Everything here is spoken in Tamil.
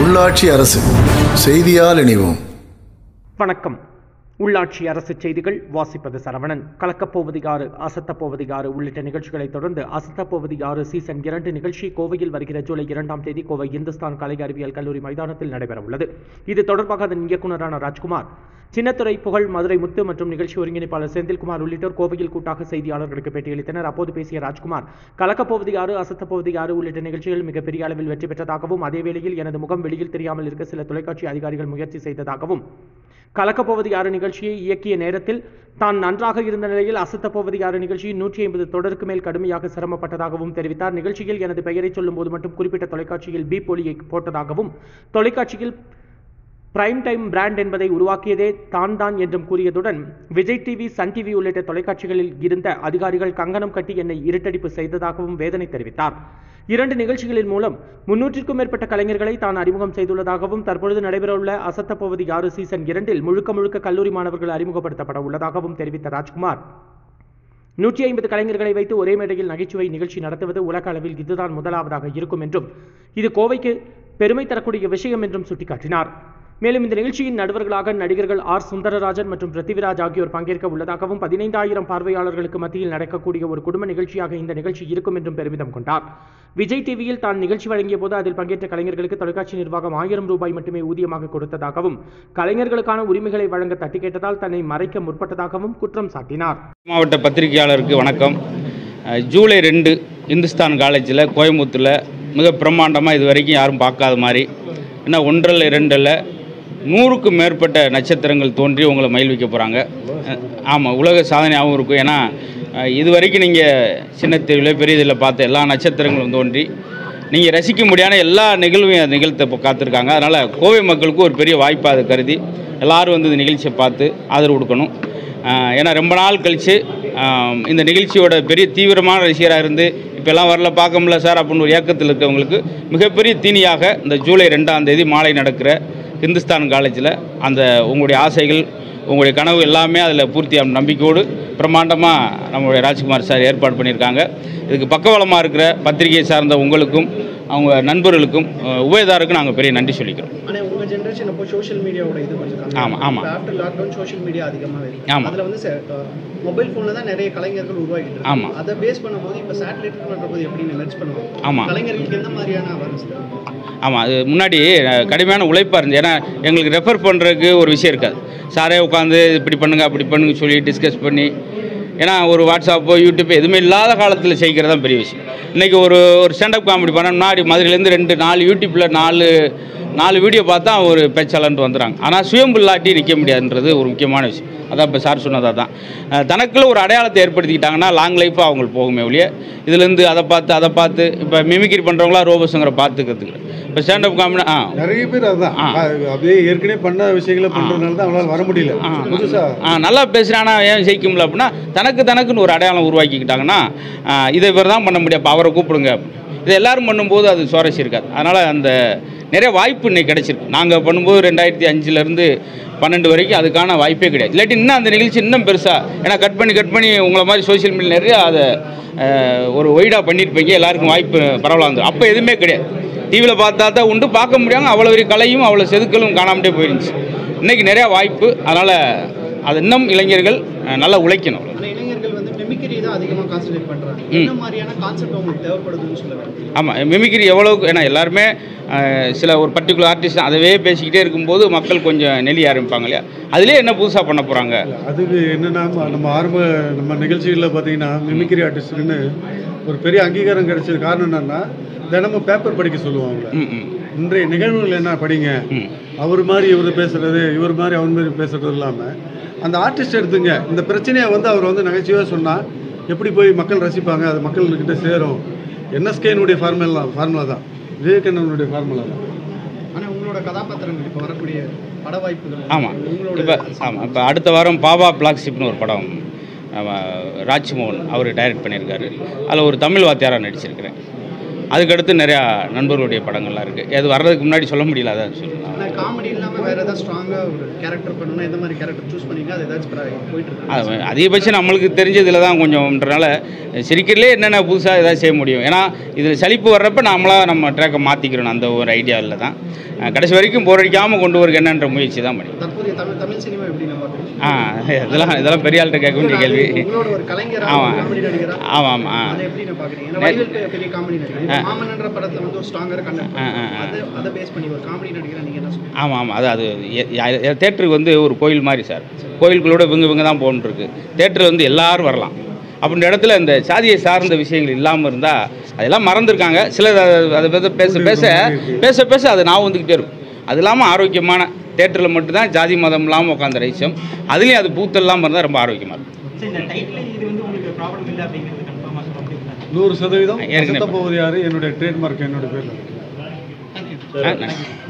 உள்ளாட்சி அரசு செய்தியால் இணைவோம் வணக்கம் உள்ளாட்சி அரசு செய்திகள் வாசிப்பது சரவணன் கலக்கப்போவது யாரு அசத்தப்போவது யாரு உள்ளிட்ட நிகழ்ச்சிகளை தொடர்ந்து அசத்தப்போவது யாரு சீசன் இரண்டு நிகழ்ச்சி கோவையில் வருகிற ஜூலை இரண்டாம் தேதி கோவை இந்துஸ்தான் கலை அறிவியல் கல்லூரி மைதானத்தில் நடைபெற உள்ளது இது தொடர்பாக அதன் இயக்குநரான ராஜ்குமார் சின்னத்துறை புகழ் மதுரை முத்து மற்றும் நிகழ்ச்சி ஒருங்கிணைப்பாளர் செந்தில்குமார் உள்ளிட்டோர் கோவையில் கூட்டாக செய்தியாளர்களுக்கு பேட்டியளித்தனர் அப்போது பேசிய ராஜ்குமார் கலக்கப்போவது யாரு அசத்தப்போவது யாரு உள்ளிட்ட நிகழ்ச்சிகள் மிகப்பெரிய அளவில் வெற்றி பெற்றதாகவும் அதே வேளையில் எனது முகம் வெளியில் தெரியாமல் இருக்க சில தொலைக்காட்சி அதிகாரிகள் முயற்சி செய்ததாகவும் கலக்கப்போவது யாரு நிகழ்ச்சியை இயக்கிய நேரத்தில் தான் நன்றாக இருந்த நிலையில் அசத்தப்போவது யாரு நிகழ்ச்சியில் நூற்றி ஐம்பது தொடருக்கு மேல் கடுமையாக சிரமப்பட்டதாகவும் தெரிவித்தார் நிகழ்ச்சியில் எனது பெயரை சொல்லும் போது மட்டும் குறிப்பிட்ட தொலைக்காட்சியில் பீப் ஒலியை போட்டதாகவும் தொலைக்காட்சியில் பிரைம் டைம் பிராண்ட் என்பதை உருவாக்கியதே தான் தான் என்றும் கூறியதுடன் விஜய் டிவி சன் டிவி உள்ளிட்ட தொலைக்காட்சிகளில் இருந்த அதிகாரிகள் கங்கணம் கட்டி என்னை இருட்டடிப்பு செய்ததாகவும் வேதனை தெரிவித்தார் இரண்டு நிகழ்ச்சிகளின் மூலம் முன்னூற்றிற்கும் மேற்பட்ட கலைஞர்களை தான் அறிமுகம் செய்துள்ளதாகவும் தற்பொழுது நடைபெறவுள்ள அசத்தப்போவது யாரு சீசன் இரண்டில் முழுக்க முழுக்க கல்லூரி மாணவர்கள் அறிமுகப்படுத்தப்பட உள்ளதாகவும் தெரிவித்த ராஜ்குமார் நூற்றி ஐம்பது கலைஞர்களை வைத்து ஒரே மேடையில் நகைச்சுவை நிகழ்ச்சி நடத்துவது உலக அளவில் இதுதான் முதலாவதாக இருக்கும் என்றும் இது கோவைக்கு பெருமை தரக்கூடிய விஷயம் என்றும் சுட்டிக்காட்டினார் மேலும் இந்த நிகழ்ச்சியின் நடுவர்களாக நடிகர்கள் ஆர் சுந்தரராஜன் மற்றும் பிருத்திவிராஜ் ஆகியோர் பங்கேற்க உள்ளதாகவும் பதினைந்தாயிரம் பார்வையாளர்களுக்கு மத்தியில் நடக்கக்கூடிய ஒரு குடும்ப நிகழ்ச்சியாக இந்த நிகழ்ச்சி இருக்கும் என்றும் பெருமிதம் கொண்டார் விஜய் டிவியில் தான் நிகழ்ச்சி வழங்கிய போது அதில் பங்கேற்ற கலைஞர்களுக்கு தொலைக்காட்சி நிர்வாகம் ஆயிரம் ரூபாய் மட்டுமே ஊதியமாக கொடுத்ததாகவும் கலைஞர்களுக்கான உரிமைகளை வழங்க தட்டி கேட்டதால் தன்னை மறைக்க முற்பட்டதாகவும் குற்றம் சாட்டினார் மாவட்ட பத்திரிகையாளருக்கு வணக்கம் அஹ், ஜூலை ரெண்டு இந்துஸ்தான் காலேஜில் கோயம்புத்தூரில் மிக பிரம்மாண்டமாக இது வரைக்கும் யாரும் பார்க்காத மாதிரி ஏன்னா ஒன்றரை இரண்டில் நூறுக்கும் மேற்பட்ட நட்சத்திரங்கள் தோன்றி உங்களை மகிழ்விக்க போகிறாங்க ஆமாம் உலக சாதனையாகவும் இருக்கும் ஏன்னா அஹ், இது வரைக்கும் நீங்கள் சின்ன தெருவில் பெரிய இதில் பார்த்த எல்லா நட்சத்திரங்களும் தோன்றி நீங்கள் ரசிக்க முடியாத எல்லா நிகழ்வையும் அந்த நிகழ்த்த இப்போ காத்திருக்காங்க அதனால் கோவை மக்களுக்கு ஒரு பெரிய வாய்ப்பாக அதை கருதி எல்லாரும் வந்து இந்த நிகழ்ச்சியை பார்த்து ஆதரவு கொடுக்கணும் ஆஹ் ஏன்னா ரொம்ப நாள் கழித்து இந்த நிகழ்ச்சியோட பெரிய தீவிரமான ரசிகராக இருந்து இப்போ எல்லாம் வரல பார்க்க முடியல சார் அப்படின்னு ஒரு ஏக்கத்தில் இருக்கவங்களுக்கு மிகப்பெரிய தீனியாக இந்த ஜூலை ரெண்டாம் தேதி மாலை நடக்கிற ஹிந்துஸ்தான் காலேஜில் அந்த உங்களுடைய ஆசைகள் உங்களுடைய கனவு எல்லாமே அதில் பூர்த்தியாகும் நம்பிக்கையோடு பிரம்மாண்டமாக நம்மளுடைய ராஜ்குமார் சார் ஏற்பாடு பண்ணியிருக்காங்க இதுக்கு பக்கபலமாக இருக்கிற பத்திரிகை சார்ந்த உங்களுக்கும் அவங்க நண்பர்களுக்கும் அஹ், உபயதாருக்கும் நாங்கள் பெரிய நன்றி சொல்லிக்கிறோம் ஆனால் உங்கள் ஜென்ரேஷன் அப்போ சோஷியல் மீடியாவோட இது கொஞ்சம் கம்மி ஆமா, ஆமா. ஆஃப்டர் லாக்டவுன் சோஷியல் மீடியா அதிகமாக இருக்கு ஆமா. அதில் வந்து மொபைல் ஃபோனில் தான் நிறைய கலைஞர்கள் உருவாகிட்டு ஆமா. இருக்காங்க அதை பேஸ் பண்ணும்போது இப்போ சேட்டலைட் பண்ணும்போது எப்படி மெர்ஜ் பண்ணுவாங்க ஆமா. கலைஞர்களுக்கு எந்த மாதிரியான அவேர்னஸ் ஆமாம் அது முன்னாடி அஹ், கடுமையான உழைப்பாக இருந்துச்சு ஏன்னா எங்களுக்கு ரெஃபர் பண்ணுறதுக்கு ஒரு விஷயம் இருக்காது சாரே உட்காந்து இப்படி பண்ணுங்க அப்படி பண்ணுங்க சொல்லி டிஸ்கஸ் பண்ணி ஏன்னா ஒரு வாட்ஸ்அப்போ யூடியூப் எதுவுமே இல்லாத காலத்தில் செய்கிறது தான் பெரிய விஷயம் இன்றைக்கி ஒரு ஒரு ஸ்டாண்டப் காமெடி பண்ண முன்னாடி மதுரையிலேருந்து ரெண்டு நாலு யூடியூப்பில் நாலு நாலு வீடியோ பார்த்தா ஒரு பேச்சாளர்ன்ட்டு வந்துடுறாங்க ஆனால் சுயம்பு இல்லாட்டி நிற்க முடியாதுன்றது ஒரு முக்கியமான விஷயம் அதான் இப்போ சார் சொன்னதாக தான் அஹ், தனக்குள்ள ஒரு அடையாளத்தை ஏற்படுத்திக்கிட்டாங்கன்னா லாங் லைஃபாக அவங்களுக்கு போகுமே ஒழிய இதுலேருந்து அதை பார்த்து அதை பார்த்து இப்போ மிமிக்ரி பண்ணுறவங்களா ரோபோஸுங்கிற பார்த்து கற்றுக்கிறேன் இப்போ ஸ்டாண்டப் காமெடி ஆ நிறைய பேர் அதுதான் ஆ. அப்படியே ஏற்கனவே பண்ண விஷயங்களை பண்றதுனால தான் அவங்களால வர முடியல ஆ, புதுசா ஆ நல்லா பேசுகிறானா ஏன் ஜெயிக்க முடியல அப்படின்னா தனக்கு தனக்குன்னு ஒரு அடையாளம் உருவாக்கிக்கிட்டாங்கன்னா ஆ, இதை இவர் தான் பண்ண முடியும் அப்போ அவரை கூப்பிடுங்க இது எல்லாரும் பண்ணும்போது அது சுவாரஸ்யம் இருக்காது அதனால் அந்த நிறைய வாய்ப்பு இன்னைக்கு கிடைச்சிருக்கு நாங்கள் பண்ணும்போது ரெண்டாயிரத்தி அஞ்சுலேருந்து பன்னெண்டு வரைக்கும் அதுக்கான வாய்ப்பே கிடையாது இல்லாட்டி இன்னும் அந்த நிகழ்ச்சி இன்னும் பெருசாக ஏன்னா கட் பண்ணி கட் பண்ணி உங்களை மாதிரி சோஷியல் மீடியா நிறைய அதை அஹ், ஒரு ஒய்டாக பண்ணியிருப்பீங்க எல்லாருக்கும் வாய்ப்பு பரவலாக இருந்தது அப்போ எதுவுமே கிடையாது டிவியில் பார்த்தா தான் உண்டு பார்க்க முடியாங்க அவ்வளோ பெரிய கலையும் அவ்வளோ செதுக்கலும் காணாமட்டே போயிருந்துச்சு இன்றைக்கி நிறையா வாய்ப்பு அதனால் அது இன்னும் இளைஞர்கள் அஹ், நல்லா உழைக்கணும் ஆனால் இளைஞர்கள் வந்து மிமிக்ரி தான் அதிகமாக கான்சென்ட்ரேட் பண்ணுறாங்க என்ன மாதிரியான கான்செப்ட் அவங்களுக்கு தேவைப்படுதுன்னு சொல்ல வேண்டும் ஆமாம் மிமிக்ரி எவ்வளோ ஏன்னா எல்லாருமே அஹ், சில ஒரு பர்டிகுலர் ஆர்டிஸ்ட் அதவே பேசிக்கிட்டே இருக்கும்போது மக்கள் கொஞ்சம் நெளிய ஆரம்பிப்பாங்க இல்லையா அதிலே என்ன புதுசாக பண்ண போகிறாங்க அதுக்கு என்னன்னா நம்ம ஆரம்ப நம்ம நிகழ்ச்சிகளில் பார்த்தீங்கன்னா மிமிக்ரி ஆர்டிஸ்ட்னு ஒரு பெரிய அங்கீகாரம் கிடைச்சது காரணம் என்னன்னா தினமும் பேப்பர் படிக்க சொல்லுவாங்க ம் ம் இன்றைய நிகழ்வுகள் என்ன படிங்க ம் அவர் மாதிரி இவர் பேசுறது இவர் மாதிரி அவர் மாதிரி பேசுறது இல்லாமல் அந்த ஆர்டிஸ்ட் எடுத்துங்க இந்த பிரச்சனையை வந்து அவர் வந்து நகைச்சுவையாக சொன்னால் எப்படி போய் மக்கள் ரசிப்பாங்க அது மக்கள்கிட்ட சேரும் என்எஸ்கேனுடைய ஃபார்முலா ஃபார்முலா தான் விவேகானந்தனுடைய ஃபார்முலா தான் ஆனால் உங்களோட கதாபாத்திரங்கள் இப்போ வரக்கூடிய பட வாய்ப்புகள் ஆமாம் உங்களோட இப்போ ஆமாம் இப்போ அடுத்த வாரம் பாபா பிளாக்ஷிப்னு ஒரு படம் நம்ம ராஜ்மோகன் அவர் டைரக்ட் பண்ணியிருக்காரு அதில் ஒரு தமிழ் வாத்தியாராக நடிச்சிருக்கிறேன் அதுக்கடுத்து நிறையா நண்பர்களுடைய படங்கள்லாம் இருக்குது அது வர்றதுக்கு முன்னாடி சொல்ல முடியல அதான் சொல்லலாம் ஆனால் காமெடி இல்லாமல் வேறு ஏதாவது ஸ்ட்ராங்காக ஒரு கேரக்டர் பண்ணணும்னா எந்த மாதிரி கேரக்டர் சூஸ் பண்ணீங்க அது ஏதாச்சும் பிற- போயிட்டு இருக்கு அது அதிகபட்சம் நம்மளுக்கு தெரிஞ்சதில் தான் கொஞ்சம்ன்றனால சிரிக்கிறதுலே என்னென்ன புதுசாக ஏதாவது செய்ய முடியும் ஏன்னா இதில் சலிப்பு வர்றப்ப நாமளாக நம்ம ட்ராக்கை மாற்றிக்கிறோம் அந்த ஒரு ஐடியாவில் தான் அஹ், கடைசி வரைக்கும் போர் அடிக்காமல் கொண்டு வரக்கு என்னன்ற முயற்சி தான் பண்ணி தற்போதைய தமிழ் தமிழ் சினிமா எப்படி நம்ம பார்க்குறீங்க ஆ இதெல்லாம் இதெல்லாம் பெரிய ஆள்கிட்ட கேட்க வேண்டிய கேள்வி உங்களோட ஒரு கலைஞரா ஆமாம் காமெடி நடிகரா ஆமாம் ஆமாம் ஆ அதை எப்படி நான் பார்க்குறீங்க ஏன்னா வடிவேல் பெரிய- பெரிய காமெடி நடிகர் இப்ப மாமன்னன்ற படத்துல வந்து ஒரு ஸ்ட்ராங்கர் கண்டென்ட் ஆ, ஆ, ஆ. அதை அதை பேஸ் பண்ணி ஒரு காமெடி நடிகரா நீங்க என்ன சொல்றீங்க ஆமாம் ஆமாம் அது அது தேட்டருக்கு வந்து ஒரு கோயில் மாதிரி சார் கோயிலுக்குள்ளோட இவங்க இவங்க தான் போகணுருக்கு தேட்டரில் வந்து எல்லாரும் வரலாம் அப்படின்ற இடத்துல இந்த சாதியை சார்ந்த விஷயங்கள் இல்லாமல் இருந்தால் அதெல்லாம் மறந்துருக்காங்க சிலர் அதை- அதை பற்றி பேச பேச பேச பேச அது நான் வந்துக்கிட்டே இருக்கும் அது இல்லாமல் ஆரோக்கியமான தேட்டரில் மட்டும்தான் ஜாதி மதம் இல்லாமல் உட்காந்த ரைச்சம் அதுலேயும் அது பூத்தெல்லாம் இருந்தால் ரொம்ப ஆரோக்கியமாக இருக்கும் சரி இந்த டைட்டில் இது வந்து உங்களுக்கு ப்ராப்ளம் இல்லை அப்படிங்கிறது கன்ஃபார்மாக சொல்ல முடியுமா நூறு சதவீதம் ஏற்கனவே- அசத்த போவது யாரு என்னுடைய ட்ரேட்மார்க் என்னோட பேரில் இருக்கு ஆ, நன்றி.